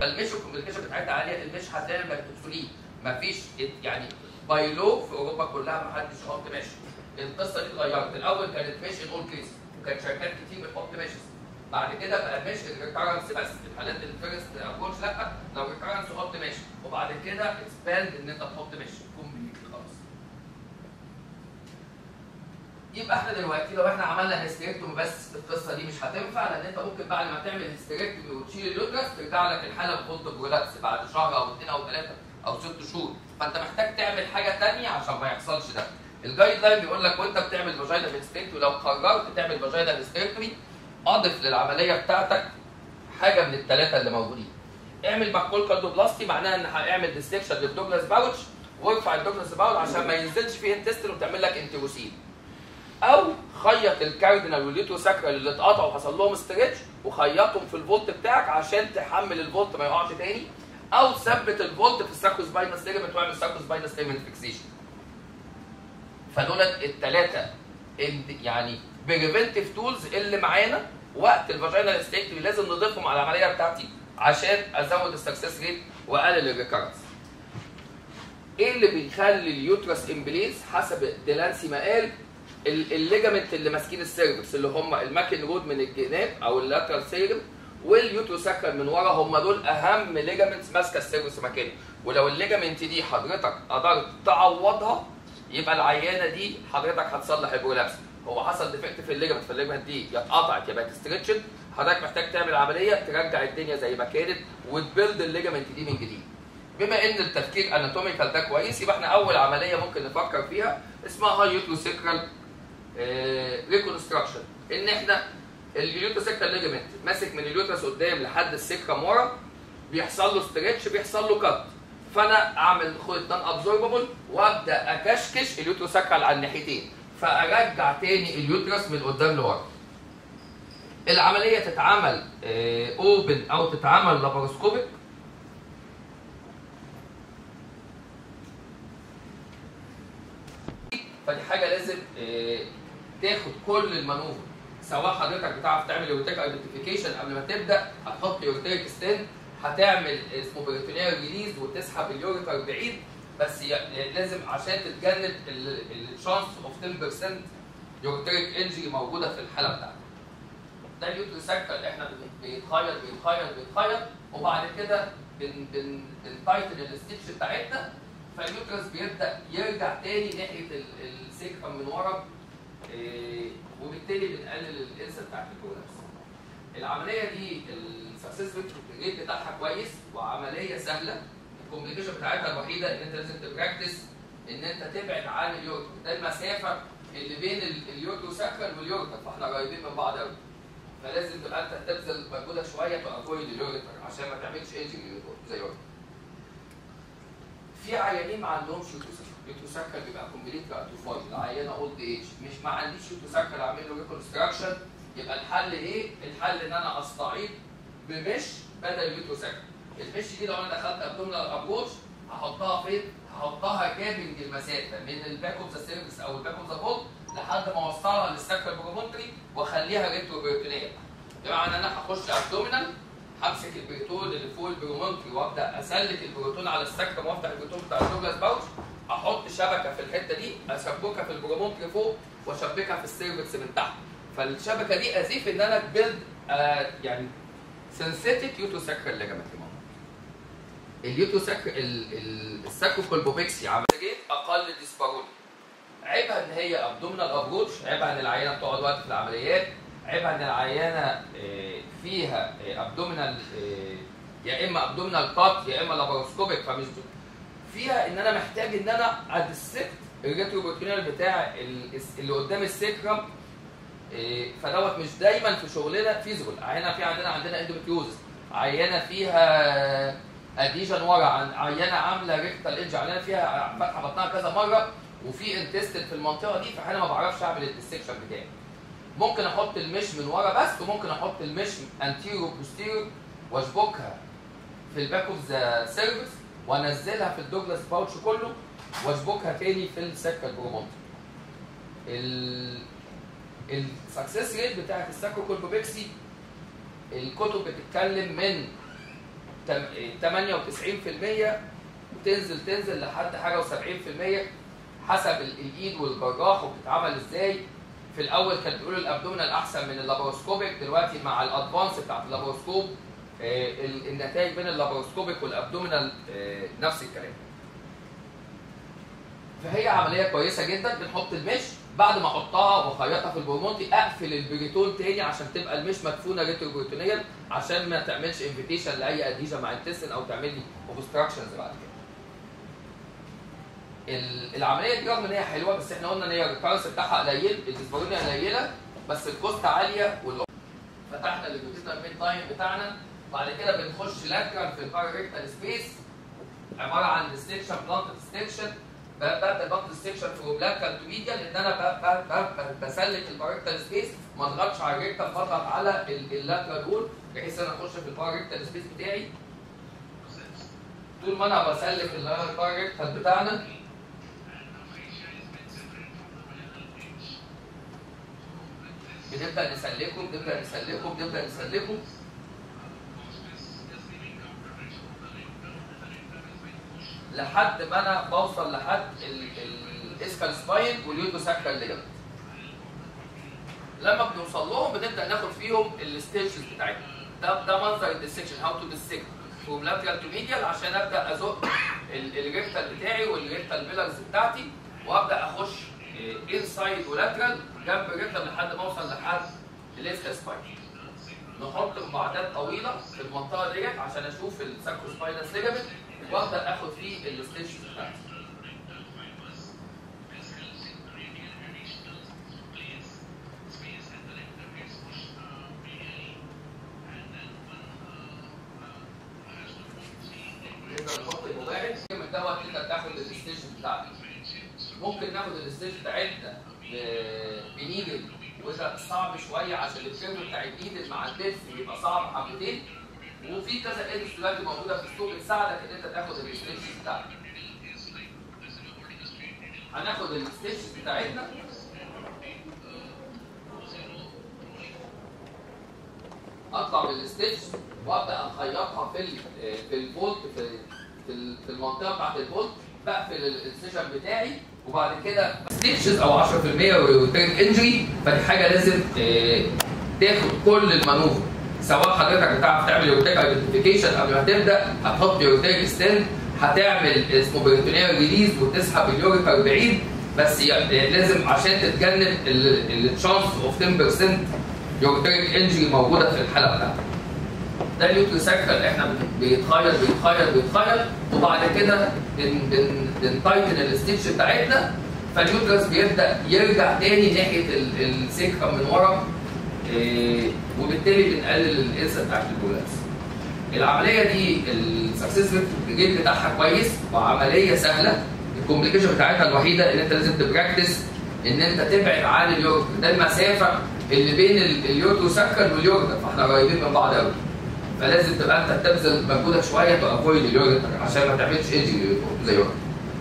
فالمش الكومبليكيشن بتاعتها عاليه المش هتلاقي انك بتفري مفيش باي باي لو في اوروبا كلها ما حدش يحط مش القصه دي اتغيرت الاول كانت مش ان اول كيس وكانت شركات كتير بتحط مشز بعد كده بقى مش الريكارنس بس في الحالات الفيرست ابروش لا لو ريكارنس حط مش وبعد كده اكسباند ان انت تحط مش كومبليت خلاص يبقى احنا دلوقتي لو احنا عملنا هيستريكتومي بس القصه دي مش هتنفع لان انت ممكن بعد ما تعمل هيستريكتومي وتشيل اليوترس ترجع لك الحاله بفولت برولابس بعد شهر او اثنين او ثلاثه او ست شهور فانت محتاج تعمل حاجه ثانيه عشان ما يحصلش ده الجايد لاين بيقول لك وانت بتعمل فاجينا هيستريكتومي لو قررت تعمل فاجينا هيستريكتومي اضف للعمليه بتاعتك حاجه من الثلاثه اللي موجودين اعمل باكول كاردوبلاستي معناها ان هعمل ديستكشن للدوجلاس باوتش وارفع الدوجلاس باوتش عشان ما ينزلش فيه انتستين وتعمل لك انتروسين او خيط الكاردينال والليتو ساكرال اللي اتقطعوا وحصل لهم ستريتش وخيطهم في الفولت بتاعك عشان تحمل الفولت ما يقعش تاني او ثبت الفولت في الساكوس باينس ليجمنت واعمل ساكوس باينس ليجمنت فيكسيشن فدول الثلاثه يعني بريفنتيف تولز اللي معانا وقت الفاجينال ستيكتومي لازم نضيفهم على العمليه بتاعتي عشان ازود السكسس ريت واقلل الريكارنس. ايه اللي بيخلي اليوترس امبليز حسب ديلانسي ما قال الليجامنت اللي ماسكين السيرفكس اللي هم الماكن رود من الجناب او اللاترال سيرم واليوتروساكرال من ورا هم دول اهم ليجامنتس ماسكه السيرفكس مكانه ولو الليجامنت دي حضرتك قدرت تعوضها يبقى العيانه دي حضرتك هتصلح البرولابس هو حصل ديفكت في الليجمنت فالليجمنت دي يا اتقطعت يا بقت ستريتشد حضرتك محتاج تعمل عمليه ترجع الدنيا زي ما كانت وتبيلد الليجمنت دي من جديد بما ان التفكير اناتوميكال ده كويس يبقى احنا اول عمليه ممكن نفكر فيها اسمها هاي يوتروسيكرال ريكونستراكشن ان احنا اليوتروسيكرال ليجمنت ماسك من اليوترس قدام لحد السكرم ورا بيحصل له ستريتش بيحصل له كات فانا اعمل خيط نان ابزوربابل وابدا اكشكش اليوتروساكرال على الناحيتين فارجع تاني اليوترس من قدام لورا العمليه تتعمل اوبن او تتعمل لاباروسكوبيك فدي حاجه لازم تاخد كل المانوفر سواء حضرتك بتعرف تعمل يورتيك ايدنتيفيكيشن قبل ما تبدا هتحط يورتيك ستند هتعمل اسمه بريتونيال ريليز وتسحب اليوريتر بعيد بس لازم عشان تتجنب الشانس اوف 10% يورتيك انجري موجوده في الحاله بتاعتك. ده اليوتروساكرال احنا بيتخيط بيتخيط بيتخيط وبعد كده بن بن بنتايتن الستيتش بتاعتنا فاليوترس بيبدا يرجع تاني ناحيه السكرم من ورا إيه وبالتالي بنقلل الانسى بتاعت الكولابس. العمليه دي السكسس ريت بتاعها كويس وعمليه سهله الكومبليكيشن بتاعتها الوحيده ان انت لازم تبراكتس ان انت تبعد عن اليورتر ده المسافه اللي بين اليورتو ساكرال واليورتر فاحنا قريبين من بعض قوي فلازم تبقى انت تبذل مجهودك شويه تافويد اليورتر عشان ما تعملش انجري زي يورتر في عيانين ما عندهمش يورتو ساكرال يورتو ساكرال بيبقى كومبليت راتوفايد العيانه اولد ايج مش ما عنديش يورتو ساكرال اعمل له ريكونستراكشن يبقى الحل ايه؟ الحل ان انا استعيد بمش بدل اليوتو ساكرال المش دي لو انا دخلت ابدومينال ابروش هحطها فين؟ هحطها جابنج المسافه من الباك اوف ذا سيرفيس او الباك اوف ذا بول لحد ما اوصلها للساكرال برومونتري واخليها ريترو بيرتونيه. بمعنى ان انا هخش ابدومينال همسك البريتون اللي فوق البرومونتري وابدا اسلك البروتون على الساكرم وافتح البروتون بتاع الدوجلاس باوتش احط شبكه في الحته دي اشبكها في البرومونتري فوق واشبكها في السيرفكس من تحت. فالشبكه دي ازيف ان انا بيلد آه يعني سنسيتيك يوتو ساكرال ليجامنت اليوتو ساكر الساكروكولبوبيكسي عمليه اقل ديسبارون عيبها ان هي ابدومينال ابروتش عيبها ان العيانه بتقعد وقت في العمليات عيبها ان العيانه فيها ابدومينال يا اما ابدومينال كات يا اما لاباروسكوبيك فمش فيها ان انا محتاج ان انا ادسكت الريتروبروتينال بتاع اللي قدام السكرم فدوت مش دايما في شغلنا فيزيبل عيانه في عندنا عندنا اندوميتريوزس عيانه فيها اديجن ورا عيانه عامله ريكتال ايدج عيانه فيها فتحه بطنها كذا مره وفي انتستل في المنطقه دي فانا ما بعرفش اعمل الديسكشن بتاعي ممكن احط المش من ورا بس وممكن احط المش انتيرو بوستيرو واشبكها في الباك اوف ذا سيرفيس وانزلها في الدوجلاس باوتش كله واشبكها تاني في السكه برومونت السكسس ريت بتاعت الساكوكولبوبيكسي الكتب بتتكلم من تم- 98% وتنزل تنزل لحد حاجه و70% حسب ال- الايد والجراح وبتتعمل ازاي في الاول كان بيقولوا الابدومينال احسن من اللابروسكوبيك دلوقتي مع الادفانس بتاعت اللابروسكوب آه، ال- النتائج بين اللابروسكوبيك والابدومينال آه، نفس الكلام فهي عمليه كويسه جدا بنحط المش بعد ما احطها واخيطها في البرمونتي اقفل البريتون تاني عشان تبقى المش مدفونه ريتروبريتونيا عشان ما تعملش انفيتيشن لاي اديجا مع التستن او تعمل لي اوبستراكشنز بعد كده. ال- العمليه دي رغم ان هي حلوه بس احنا قلنا ان هي الريكارنس بتاعها قليل الديسبارونيا قليله بس الكوست عاليه وال فتحنا الليجوتيتال ميد تايم بتاعنا بعد كده بنخش لاترال في الباراريكتال سبيس عباره عن ديستكشن بلانت ديستكشن ببدا بلانت ديستكشن فروم لاترال تو ميديال ان انا ب- ب- ب- بسلك الباراريكتال سبيس ما اضغطش على الريكتال بضغط على اللاترال وول بحيث ان انا اخش في الباراريكتال سبيس بتاعي طول ما انا بسلك الباراريكتال بتاعنا بنبدا نسلكه بنبدا نسلكه بنبدا نسلكه لحد ما انا بوصل لحد الاسكال سباين واليوتو ساكرال ليجمنت لما بنوصل لهم بنبدا ناخد فيهم الستيشنز بتاعتهم ده ده منظر الديسكشن هاو تو ديسكت فروم لاترال تو ميديال عشان ابدا ازق ال- الريكتال بتاعي والريكتال بيلرز بتاعتي وابدا اخش انسايد ولاترال جنب الريكتال لحد ما اوصل لحد الاسكال سباين نحط مبعدات طويله في المنطقه ديت عشان اشوف الساكرو سباينس ليجمنت وابدا اخد فيه الستيشنز بتاعتي نقدر نحط المباعد من دوت تقدر تاخد الستيشن بتاعتك ممكن ناخد الستيشن بتاعتنا ب- بنيدل وده صعب شويه عشان الكيرف بتاع النيدل مع الدبس بيبقى صعب حبتين وفي كذا ايدز دلوقتي موجوده في السوق بتساعدك ان انت تاخد الستيشن بتاعتك هناخد الستيشن بتاعتنا اطلع بالستيتش وابدا اخيطها في ال في الفولت في في ال- في المنطقه بتاعت الفولت بقفل ال- السيشن بتاعي وبعد كده ستيتشز او 10% روتيريك انجري فدي حاجه لازم آه، تاخد كل المانوفر سواء حضرتك بتعرف تعمل روتيريك ايدنتيفيكيشن قبل ما تبدا هتحط روتيريك ستاند هتعمل اسمه بريتونيال ريليز وتسحب اليوريكر بعيد بس ي- لازم عشان تتجنب التشانس اوف 10% يورتريك انجري موجوده في الحاله بتاعتك. ده اليوتري ساكرال احنا بن- بيتخير بيتخير بيتخير وبعد كده بن بن بنتايتن الستيتش بتاعتنا فاليوترس بيبدا يرجع تاني ناحيه ال- السكه من ورا إيه، وبالتالي بنقلل الانسى بتاعت البولانس. العمليه دي السكسس ريت بتاعها كويس وعمليه سهله الكومبليكيشن بتاعتها الوحيده ان انت لازم تبراكتس ان انت تبعد عن اليورك ده المسافه اللي بين ال- اليورتو سكر واليورك فاحنا قريبين من بعض قوي فلازم تبقى انت تبذل مجهودك شويه تافويد اليورك عشان ما تعملش انجري زي يورك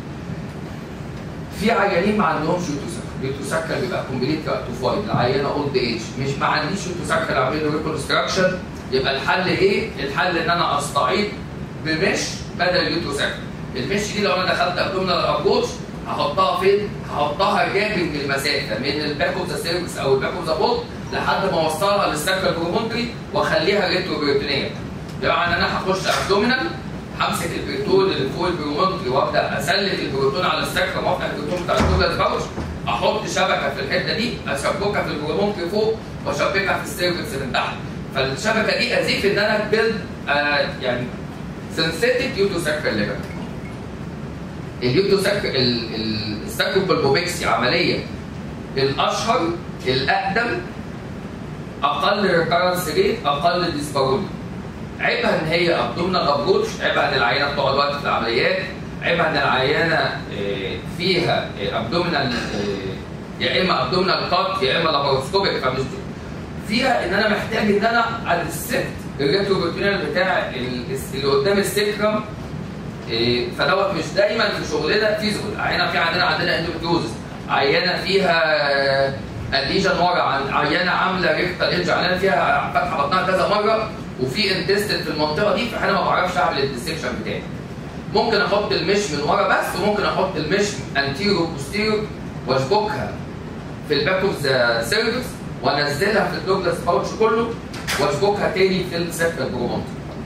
في عيانين ما عندهمش يوتو سكر يوتو سكر بيبقى كومبليت كارتوفايد العيانه اولد ايج مش ما عنديش يوتو سكر اعمل له ريكونستراكشن يبقى الحل ايه؟ الحل ان انا استعيد بمش بدل اليوتو سكر المش دي لو انا دخلت ابدومينال ابروتش هحطها فين؟ هحطها جابنج المسافه من الباك اوف ذا سيرفكس او الباك اوف ذا بولت لحد ما اوصلها للسكر برومونتري واخليها ريترو بريتونيه يعني انا هخش ابدومينال همسك البريتون اللي فوق البرومونتري وابدا اسلك البروتون على السكر وافتح البروتون بتاع الدوجلاس باوش احط شبكه في الحته دي اشبكها في البرومونتري فوق واشبكها في السيرفكس من تحت فالشبكه دي ازيف ان انا بيلد آه يعني سنسيتيك يوتو سكر ليجمنت اليوتو سكر السكر بالبوبكسي عمليه الاشهر الاقدم اقل ريكارنس ريت اقل ديسباروني عيبها ان هي ابدومينال ابروتش عيبها ان العينه بتقعد وقت في العمليات عيبها ان العينه آه، فيها ابدومينال يا اما ابدومينال كات يا اما لاباروسكوبيك فمش فيها ان انا محتاج ان انا ادسكت الريتروبرتونيال بتاع ال- اللي قدام السكرم إيه، فدوت مش دايما في شغلنا فيزيكال عينه في عندنا عندنا اندوميتريوزس عينه فيها الليجن ورا عن عيانه عامله ريكتال ايدج عيانه فيها فتحه بطنها كذا مره وفي انتستد في المنطقه دي فانا ما بعرفش اعمل الديسكشن بتاعي ممكن احط المش من ورا بس وممكن احط المش انتيرو بوستيرو واشبكها في الباك اوف ذا سيرفكس وانزلها في الدوجلاس باوتش كله واشبكها تاني في السيركل برومونت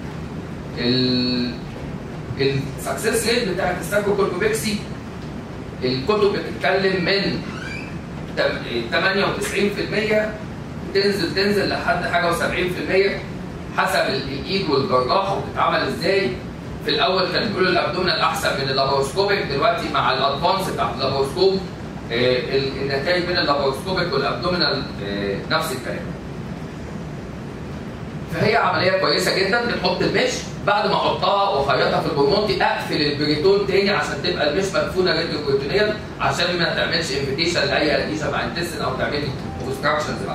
السكسس ريت بتاعت الساكوكولبوبيكسي الكتب بتتكلم من 98% تنزل تنزل لحد حاجه و70% حسب الايد والجراح وبتتعمل ازاي في الاول كانوا بيقولوا الابدومينال احسن من اللابروسكوبيك دلوقتي مع الادفانس بتاعت اللابروسكوب النتائج بين اللابروسكوبيك والابدومينال نفس الكلام فهي عمليه كويسه جدا بنحط المش بعد ما احطها واخيطها في البرمونتي اقفل البريتون تاني عشان تبقى المش مدفونه راديو بروتينيا عشان ما تعملش انفيتيشن لاي اديشن مع الانتستين او تعمل اوبستراكشنز بعد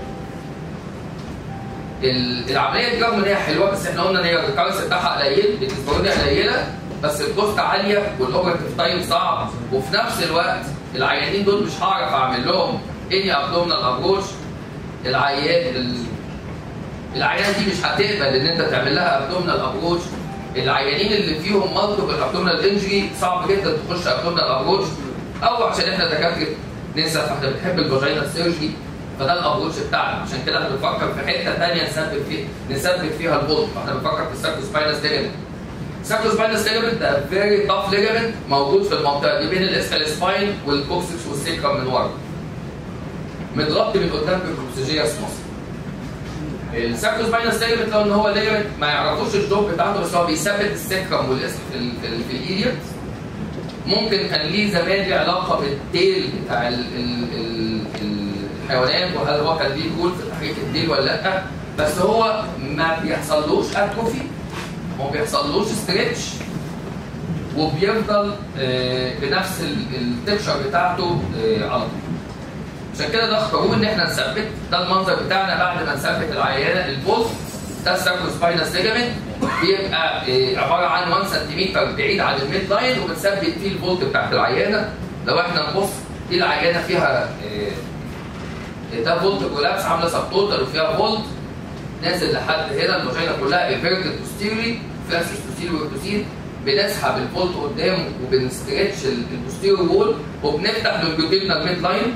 العمليه دي رغم ان هي حلوه بس احنا قلنا ان هي الريكارنس بتاعها قليل بالنسبه لنا قليله بس الكوست عاليه والاوبرتيف تايم صعب وفي نفس الوقت العيانين دول مش هعرف اعمل لهم اني ابدومينال ابروش العيان العيان دي مش هتقبل ان انت تعمل لها ابدومينال ابروش العيانين اللي فيهم مالتيبل ابدومينال انجري صعب جدا تخش ابدومينال ابروش او عشان احنا دكاتره ننسى فاحنا بنحب الفاجينا سيرجري فده الابروش بتاعنا عشان كده احنا بنفكر في حته ثانيه نثبت فيها نثبت فيها البولت فاحنا بنفكر في الساكروسباينس ليجمنت الساكروسباينس ليجمنت ده فيري تاف ليجمنت موجود في المنطقه دي بين الاسكال سباين والكوكسكس والسيكرم من ورا متغطي من قدام بالكوكسيجياس مصر الساكروسباينس ليجمنت لو ان هو ليجمنت ما يعرفوش الجوب بتاعته بس هو بيثبت السكرم والاسم في ال في, ال في الايليا ممكن كان ليه زمان ليه علاقه بالتيل بتاع ال ال ال الحيوانات وهل هو كان ليه جول في تحريك الديل ولا لا بس هو ما بيحصلوش اتروفي ما بيحصلوش ستريتش وبيفضل بنفس التكشر بتاعته على طول عشان كده ده اختاروه ان احنا نثبت ده المنظر بتاعنا بعد ما نثبت العيانه البوست ده الساكروسباينس ليجامنت بيبقى عباره عن 1 سم بعيد عن الميد لاين وبنثبت فيه الفولت بتاعت العيانه لو احنا نبص دي العيانه فيها ده فولت كولابس عامله سب توتال وفيها فولت نازل لحد هنا الفاجينا كلها انفيرتد بوستيري فيها سيستوسيل وكوسين بنسحب الفولت قدام وبنستريتش البوستيري وول وبنفتح لونجيتيودنال ميد لاين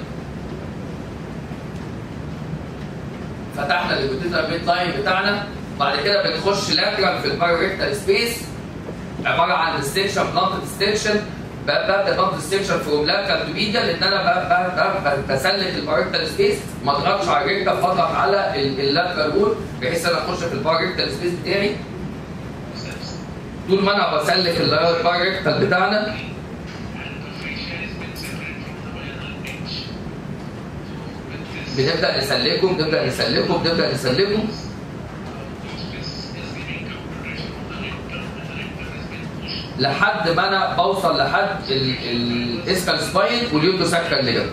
فتحنا الليجوتيتال ميد لاين بتاعنا بعد كده بنخش لاترال في البايوريكتال سبيس عباره عن ديستنشن بلانت ديستنشن ببدا بلانت ديستنشن فروم لاترال تو ميديا لان انا بسلك البايوريكتال سبيس ما اضغطش على الريكتال بضغط على اللاترال وول بحيث انا اخش في البايوريكتال سبيس بتاعي طول ما انا بسلك البايوريكتال بتاعنا بنبدا نسلكه بنبدا نسلكه بنبدا نسلكه لحد ما انا بوصل لحد الاسكال سباين واليوتو ساكرال ليجمنت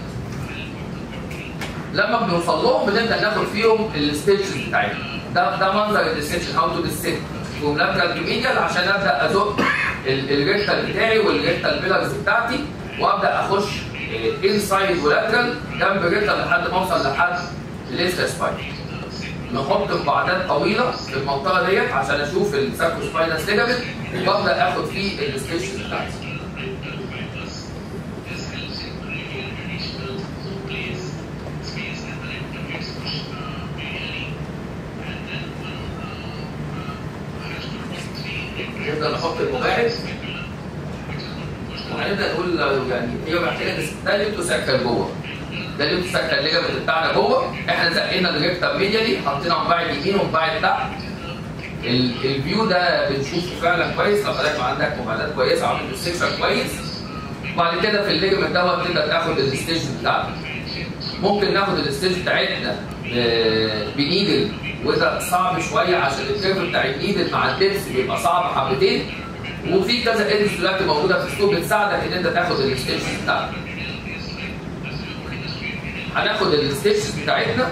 لما بنوصل لهم بنبدا ناخد فيهم الستيتشز بتاعتهم ده ده منظر الديسكشن هاو تو ديسكت فروم لاترال تو ميديال عشان ابدا ازق الريكتال بتاعي والريكتال بيلرز بتاعتي وابدا اخش انسايد ولاترال جنب الريكتال لحد ما اوصل لحد الاسكال سباين نحط مبعدات طويله في المنطقه ديت عشان اشوف الساكروسباينس ليجامنت وابدا اخد فيه الستيشن بتاعتي نبدا نحط المباعد وهنبدا نقول يعني هي محتاجه ده اللي انتوا سكر جوه ده اللي انتوا سكر الليجمنت بتاعنا جوه احنا زقينا الريكتم ميديالي حطينا مباعد يمين ومباعد تحت الفيو ده بنشوفه فعلا كويس لو حضرتك عندك مباعدات كويسه عامل السكشن كويس وبعد كده في الليجمنت دوت تقدر تاخد الستيج بتاعتك ممكن ناخد الستيج بتاعتنا بنيدل وده صعب شويه عشان الكيرف بتاع النيدل مع الدبس بيبقى صعب حبتين وفي كذا ايدز دلوقتي موجوده في السوق بتساعدك ان انت تاخد الستيج بتاعتك هناخد الستيج بتاعتنا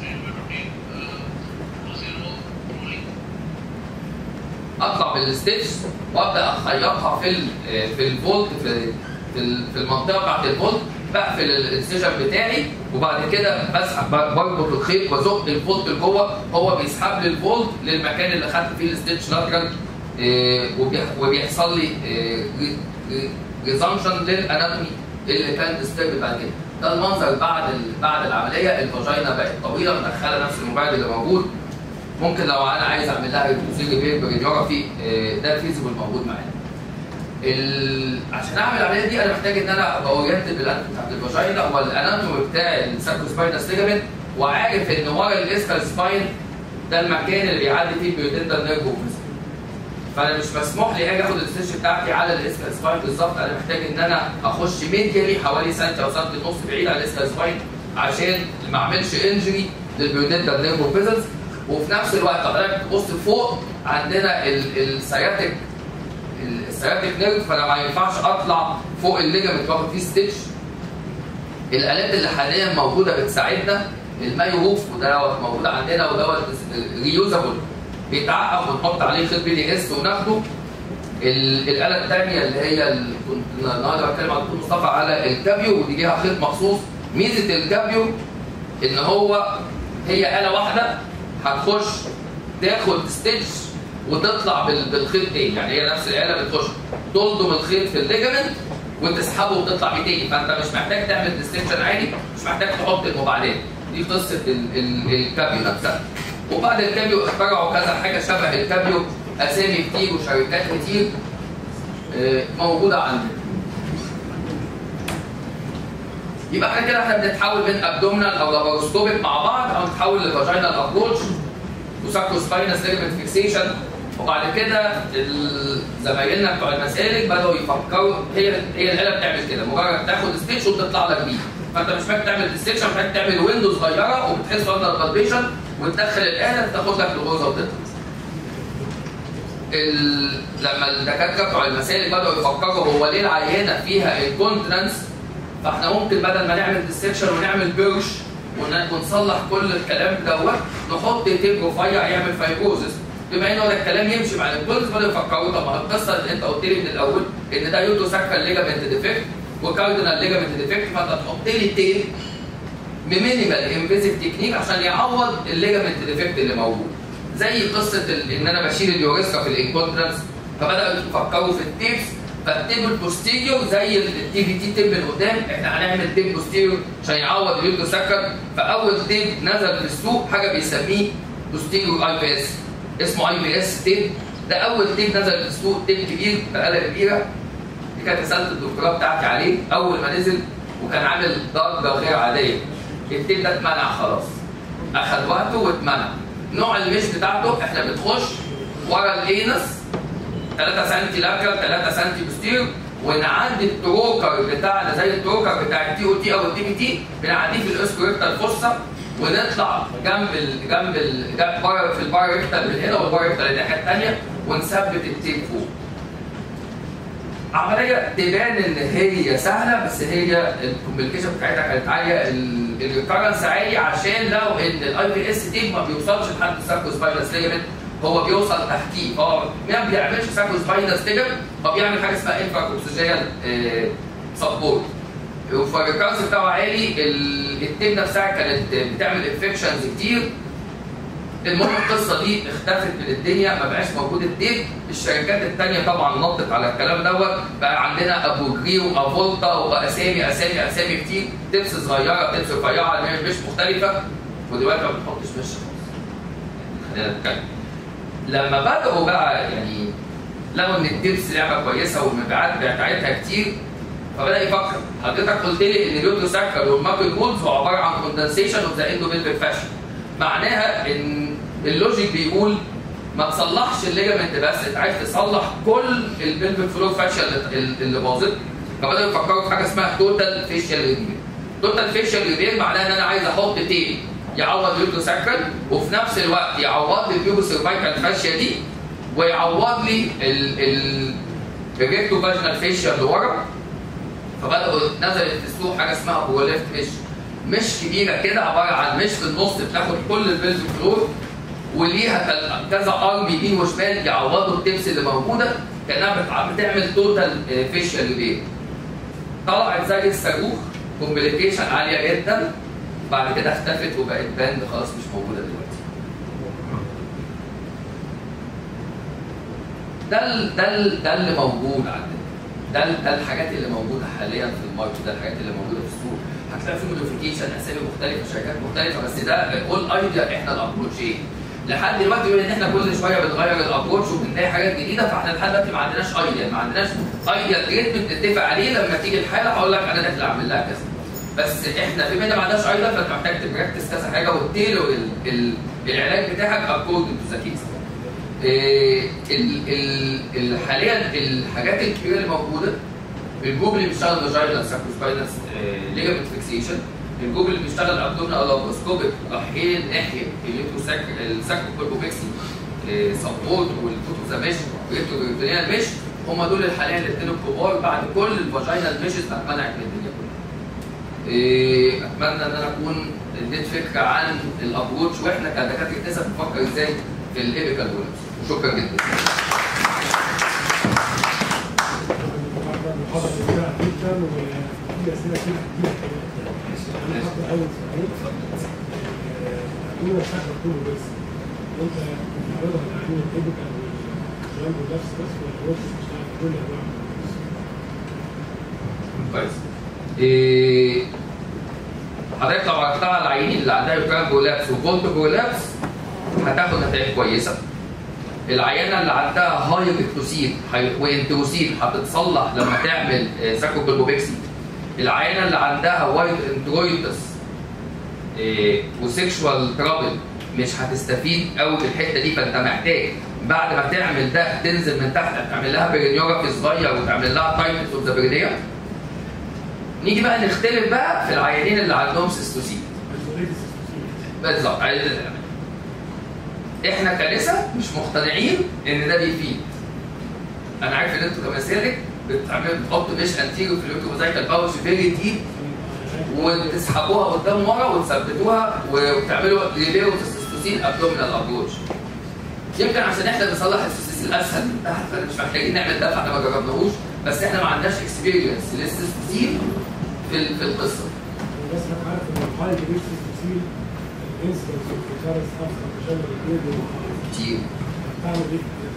اطلع بالستيج وابدا اخيطها في ال في الفولت في في المنطقه بتاعت الفولت بقفل الانسجن بتاعي وبعد كده بسحب بربط الخيط وازق الفولت لجوه هو بيسحب لي الفولت للمكان اللي خدت فيه الستيتش لاترال آه، وبيح- وبيحصل لي ريزامشن للاناتومي اللي كان ديسترب بعد كده ده المنظر بعد ال- بعد العمليه الفاجينا بقت طويله مدخله نفس الموبايل اللي موجود ممكن لو انا عايز اعمل لها ريبوزيل ريبير براديوجرافي آه، ده فيزيبل موجود معانا ال... عشان اعمل العمليه دي انا محتاج ان انا ابقى اورينتد بالاناتومي بتاعت الفاجينا والاناتومي بتاع الساكروسباينس ليجامنت وعارف ان ورا الاسكال سباين ده المكان اللي بيعدي فيه البيودنتال نيرف اوفيس فانا مش مسموح لي اجي اخد الستيتش بتاعتي على الاسكال سباين بالظبط انا محتاج ان انا اخش ميديالي حوالي سنتي او سنتي ونص بعيد عن الاسكال سباين عشان ما اعملش انجري للبيودنتال نيرف اوفيسز وفي نفس الوقت لو حضرتك تبص فوق عندنا السياتيك السياتيك نيرف فانا ما ينفعش اطلع فوق الليجمنت واخد فيه ستيتش الالات اللي حاليا موجوده بتساعدنا المايو روف وده دوت موجود عندنا ودوت ريوزابل بيتعقم ونحط عليه خيط بي دي اس وناخده ال- الاله الثانيه اللي هي ال- كنت النهارده بتكلم عن دكتور مصطفى على الكابيو ودي ليها خيط مخصوص ميزه الكابيو ان هو هي اله واحده هتخش تاخد ستيتش وتطلع بال- بالخيط تاني يعني هي نفس الاله بتخش تلضم الخيط في الليجمنت وتسحبه وتطلع بيه تاني فانت مش محتاج تعمل ديستنشن عادي مش محتاج تحط المبعدات دي قصه ال- ال- الكابيو نفسها وبعد الكابيو اخترعوا كذا حاجه شبه الكابيو اسامي كتير وشركات كتير آه، موجوده عندنا يبقى احنا كده احنا بنتحول من ابدومينال او لاباروسكوبيك مع بعض او نتحول لفاجينال ابروتش وساكروسباينس ليجمنت فيكسيشن وبعد كده ال- زمايلنا بتوع المسالك بداوا يفكروا هي هي الاله بتعمل كده مجرد تاخد ستيتش وتطلع لك بيه فانت مش محتاج تعمل ستيتش محتاج تعمل ويندو صغيره وبتحس اندر بالبيشن وتدخل الاله تاخد لك الغرزه وتطلع ال... لما الدكاتره بتوع المسالك بداوا يفكروا هو ليه العينه فيها الكونتنس فاحنا ممكن بدل ما نعمل ديسكشن ونعمل بيرش ون- ونصلح كل الكلام دوت نحط تيب رفيع يعمل فايبروزس بما ان هو ده الكلام يمشي مع الكونز بدأوا يفكروا طب ما القصه اللي انت قلت لي من الاول ان ده يوتو ساكرال ليجامنت ديفكت وكاردينال ليجامنت ديفكت فانت تحط لي تيب بمينيمال انفيزيف تكنيك عشان يعوض الليجامنت ديفكت اللي موجود زي قصه ال- ان انا بشيل اليوريسكا في الانكونترنس فبداوا يفكروا في التيبس فالتيب البوستيريور زي التي في تي تيب من قدام احنا هنعمل تيب بوستيريور عشان يعوض اليوتو سكر فاول تيب نزل في السوق حاجه بيسميه بوستيريور اي بي اس اسمه اي بي اس تيب ده اول تيب نزل في السوق تيب كبير بقاله كبيره دي كانت رساله الدكتوراه بتاعتي عليه اول ما نزل وكان عامل ضجه غير عاديه التيب ده اتمنع خلاص اخذ وقته واتمنع نوع المش بتاعته احنا بتخش ورا الانس 3 سم لاترال 3 سم بوستير ونعدي التروكر بتاعنا زي التروكر بتاع التي او تي او التي بي تي بنعديه في الاسكوريكتال فوسا ونطلع جنب ال جنب ال جنب بره في البايركتال من هنا والبايركتال الناحيه الثانيه ونثبت التيب فوق. عمليه تبان ان هي سهله بس هي الكومبليكيشن بتاعتها كانت عاليه الريكرنس عالي عشان لو ان الاي بي اس تيب ما بيوصلش لحد الساكوسباينس ليجمنت هو بيوصل تحتيه فهو ما بيعملش ساكوسباينس ليجمنت هو بيعمل حاجه اسمها انفرا اوكسجيال سبورت فالريكرنس بتاعه عالي ال- التيب نفسها كانت بتعمل انفكشنز كتير المهم القصه دي اختفت من الدنيا ما بقاش موجود التيب الشركات التانية طبعا نطت على الكلام دوت بقى عندنا ابو جري وافولتا واسامي اسامي اسامي كتير تبس صغيره تبس رفيعه اللي هي مش مختلفه ودلوقتي ما بتحطش مش خالص خلينا نتكلم لما بدأوا بقى يعني لقوا ان التبس لعبه كويسه والمبيعات بتاعتها كتير فبدا يفكر حضرتك قلت لي ان اليوتو ساكر والماكل جولز هو عباره عن كوندنسيشن اوف ذا اندوبيلفيك فاشن معناها ان اللوجيك بيقول ما تصلحش الليجمنت بس انت عايز تصلح كل البلفيك فلو فاشل اللي باظت فبداوا يفكروا في حاجه اسمها توتال فيشيال ريبير توتال فيشيال ريبير معناها ان انا عايز احط تيب يعوض اليوتو ساكر وفي نفس الوقت يعوض لي البيوبو سيرفايكال فاشيا دي ويعوض لي ال ال الريكتو فاجنال فيشيا اللي ورا فبداوا نزلت في السوق حاجه اسمها بوليفت مش مش كبيره كده عباره عن مش في النص بتاخد كل البلز فلور وليها كل- كذا ارم يمين وشمال يعوضوا التبس اللي موجوده كانها بتع- بتعمل توتال فيشيال ريبير طلعت زي الصاروخ كومبليكيشن عاليه جدا بعد كده اختفت وبقت باند خلاص مش موجوده دلوقتي ده ال ده ال ده اللي موجود عندنا ده ال ده الحاجات اللي موجوده حاليا في الماركت ده الحاجات اللي موجوده في السوق هتلاقي في موديفيكيشن اسامي مختلفه شركات مختلفه بس ده اول ايديا احنا الابروتش ايه لحد دلوقتي بما ان احنا كل شويه بنغير الابروتش وبنلاقي حاجات جديده فاحنا لحد دلوقتي ما عندناش ايديا ما عندناش ايديا تريتمنت نتفق عليه لما تيجي الحاله هقول لك انا داخل اعمل لها كذا بس احنا بما ان ما عندناش ايديا فانت محتاج تبراكتس كذا حاجه وتيلو ال- ال- العلاج بتاعك اكوردنج تو ذا كيس إيه، ال- ال- ال- حاليا الحاجات الكبيره اللي موجوده الجوجل اللي بيشتغل فاجينال ساكروسباينس ليجامنت فيكسيشن الجوجل اللي بيشتغل ابدومينال لابروسكوبيك رايحين ناحيه الساكروبيكسي سبورت والفوتوزاميش والريتوزاميش هم دول حاليا الاثنين الكبار بعد كل الفاجينال ميشز ما اتمنعت من الدنيا كلها. إيه، اتمنى ان انا اكون اديت فكره عن الابروتش واحنا كدكاتره نسب بنفكر ازاي في الايبيكال ويلز شكرا جدا المحاضرة جميلة جدا وفي أسئلة كتير كتير كمان. أنا هبدأ أول سؤال. آه، هتقول الشكل كله بس وأنت بتعرضها لتعليم الإيبيكال والجنب والنفس بس ولا هو بتشتغل في كل أنواع كويس إيه حضرتك لو عرفتها على العينين اللي عندها يوكران جولابس وفولت جولابس هتاخد نتائج كويسه العيانه اللي عندها هاي ريكتوسين وانتروسين هتتصلح لما تعمل ساكوبيكسي العيانه اللي عندها وايت انترويتس إيه وسيكشوال ترابل مش هتستفيد قوي في الحته دي فانت محتاج بعد ما تعمل ده تنزل من تحت تعمل لها برينيوجرافي صغير وتعمل لها تايتس اوف ذا برينيا نيجي بقى نختلف بقى في العيانين اللي عندهم سيستوسين مسؤولية السيستوسين بالظبط عايزين نعمل. احنا كنسا مش مقتنعين ان ده بيفيد انا عارف ان انتوا كمسالك بتعملوا بتحطوا مش انتيرو في الاوتوموزايكال باوش فيري ديب وتسحبوها قدام ورا وتثبتوها وتعملوا ريبيرو في السيستوسين ابدومينال ابروش يمكن عشان احنا بنصلح السيستوسين اسهل من تحت فاحنا مش محتاجين نعمل ده فاحنا ما جربناهوش بس احنا ما عندناش اكسبيرينس للسيستوسين في ال- في القصه بس أنا عارف إن الهاي جريد سيستوسين الانسيدنس اوف ريكارنس أكثر عشان الجريد كتير بتعمل إيه؟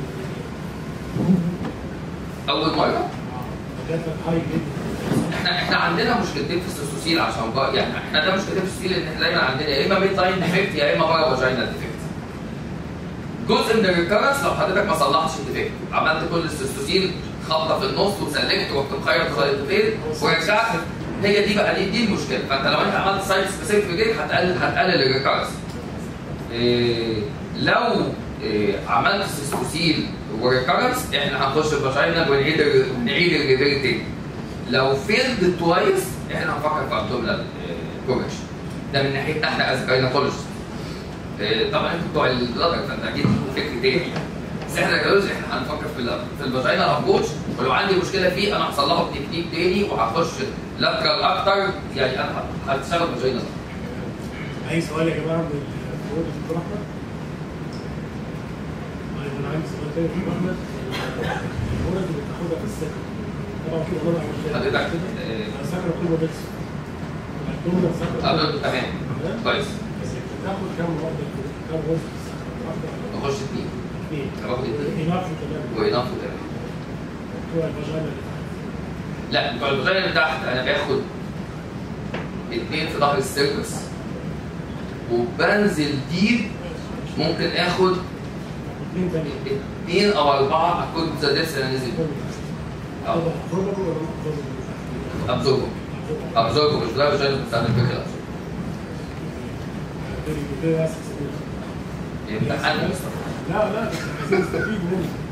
اول مره جات لك هاي جريد احنا احنا عندنا مشكلتين في السوسيل عشان بقى يعني احنا ده مشكلتين في السوسيل ان احنا دايما عندنا يا اما ميد لاين ديفكت يا اما بره فاجينال ديفكت جزء من الريكارنس لو حضرتك ما صلحتش الديفكت عملت كل السوسيل خبطه في النص وسلكت ورحت مخيط خيطتين ورجعت هي دي بقى دي, دي المشكله فانت لو انت عملت سايت سبيسيفيك ريجيت هتقلل هتقلل الريكارنس إيه لو إيه عملت سيستوسيل وريكارنس احنا هنخش الفاجينال ونعيد ال- ونعيد الريبير تاني لو فيلد توايس احنا هنفكر في ابدومينال كوركشن ده من ناحيتنا احنا از جاينكولوجيست طبعا انتوا بتوع البلادر فانت اكيد لكم فكر تاني بس احنا كجوز احنا هنفكر في ال في الفاجينال ابروتش ولو عندي مشكله فيه انا هصلحه بتكنيك تاني وهخش لاترال اكتر يعني انا هشتغل فاجينال أي سؤال يا جماعة من الفروض دكتور أحمد؟ طيب أنا عندي سؤال تاني دكتور أحمد الفروض اللي بتاخدها في السكن طبعا في والله حضرتك أنا آه، سكن كله بس الأبدومينال سكن أبدو- تمام كويس بس بتاخد كام واحدة كام وزن في السكن؟ واحدة ولا نخش اتنين اثنين؟ باخد اتنين إناف كمان وينفوا تمام بتوع الفاجينا اللي تحت. لا بتوع الفاجينا اللي تحت انا باخد اتنين في ظهر السيرفس وبنزل ديب ممكن اخد اثنين تانيين اتنين او اربعه اكون ذا ديبس اللي انا نزل هذا اه أفضل ولا أفضل؟ ابزوربو ابزوربو مش ده فاجينا بستخدم فكره ابزوربو امتحان لا لا بس عايزين نستفيد منه